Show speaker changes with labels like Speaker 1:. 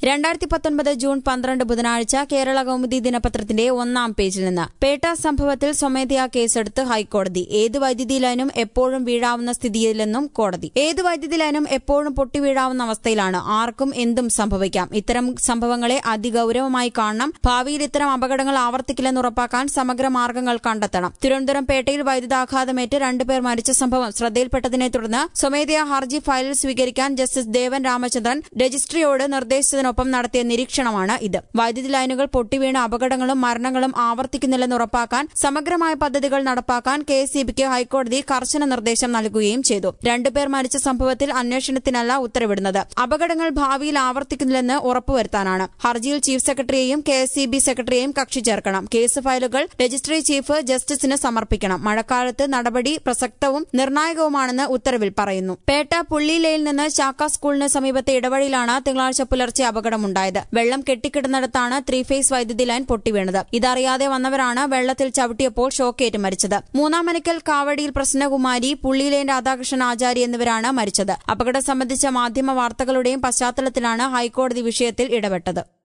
Speaker 1: രണ്ടായിരത്തി പത്തൊൻപത് ജൂൺ പന്ത്രണ്ട് ബുധനാഴ്ച കേരള കൗമുദി ദിനപത്രത്തിന്റെ ഒന്നാം പേജിൽ നിന്ന് പേട്ട സംഭവത്തിൽ സ്വമേധയാ കേസെടുത്ത് ഹൈക്കോടതി ഏത് വൈദ്യുതി ലൈനും എപ്പോഴും വീഴാവുന്ന സ്ഥിതിയിലെന്നും കോടതി ഏത് വൈദ്യുതി ലൈനും എപ്പോഴും പൊട്ടിവീഴാവുന്ന അവസ്ഥയിലാണ് ആർക്കും എന്തും സംഭവിക്കാം ഇത്തരം സംഭവങ്ങളെ അതിഗൌരവമായി കാണണം ഭാവിയിൽ ഇത്തരം അപകടങ്ങൾ ആവർത്തിക്കില്ലെന്ന് ഉറപ്പാക്കാൻ സമഗ്ര മാർഗങ്ങൾ കണ്ടെത്തണം തിരുവനന്തപുരം പേട്ടയിൽ വൈദ്യുതാഘാതമേറ്റ് രണ്ടുപേർ മരിച്ച സംഭവം ശ്രദ്ധയിൽപ്പെട്ടതിനെ തുടർന്ന് സ്വമേധയാ ഹർജി ഫയലിൽ സ്വീകരിക്കാൻ ജസ്റ്റിസ് ദേവൻ രാമചന്ദ്രൻ രജിസ്ട്രിയോട് നിർദ്ദേശിച്ചതിനൊപ്പം നടത്തിയ നിരീക്ഷണമാണ് ഇത് വൈദ്യുതി ലൈനുകൾ പൊട്ടിവീണ അപകടങ്ങളും മരണങ്ങളും ആവർത്തിക്കുന്നില്ലെന്ന് ഉറപ്പാക്കാൻ സമഗ്രമായ പദ്ധതികൾ നടപ്പാക്കാൻ കെ എസ് ഹൈക്കോടതി കർശന നിർദ്ദേശം നൽകുകയും ചെയ്തു രണ്ടുപേർ മരിച്ച സംഭവത്തിൽ അന്വേഷണത്തിനല്ല ഉത്തരവിടുന്നത് അപകടങ്ങൾ ഭാവിയിൽ ആവർത്തിക്കുന്നില്ലെന്ന് ഉറപ്പുവരുത്താനാണ് ഹർജിയിൽ ചീഫ് സെക്രട്ടറിയെയും കെ എസ് സി ബി സെക്രട്ടറിയെയും കക്ഷി ചേർക്കണം കേസ് ഫയലുകൾ രജിസ്ട്രി ചീഫ് ജസ്റ്റിസിന് സമർപ്പിക്കണം മഴക്കാലത്ത് നടപടി പ്രസക്തവും നിർണായകവുമാണെന്ന് ഉത്തരവിൽ പറയുന്നു പേട്ട പുള്ളിയിലയിൽ നിന്ന് ചാക്ക സ്കൂളിന് സമീപത്തെ ഇടവഴിയിലാണ് തിങ്കളാഴ്ച പുലർച്ചെ അപകടമുണ്ടായത് വെള്ളം കെട്ടിക്കിടന്നിടത്താണ് ത്രീ ഫേസ് വൈദ്യുതി ലൈൻ പൊട്ടിവീണത് ഇതറിയാതെ വന്നവരാണ് വെള്ളത്തിൽ ചവിട്ടിയപ്പോൾ ഷോക്കേറ്റ് മരിച്ചത് മൂന്നാം മനക്കൽ കാവടിയിൽ പ്രസന്നകുമാരി പുള്ളിയിലേൻ രാധാകൃഷ്ണൻ ആചാരി എന്നിവരാണ് മരിച്ചത് അപകടം സംബന്ധിച്ച മാധ്യമ വാർത്തകളുടെയും പശ്ചാത്തലത്തിലാണ് ഹൈക്കോടതി വിഷയത്തിൽ ഇടപെട്ടത്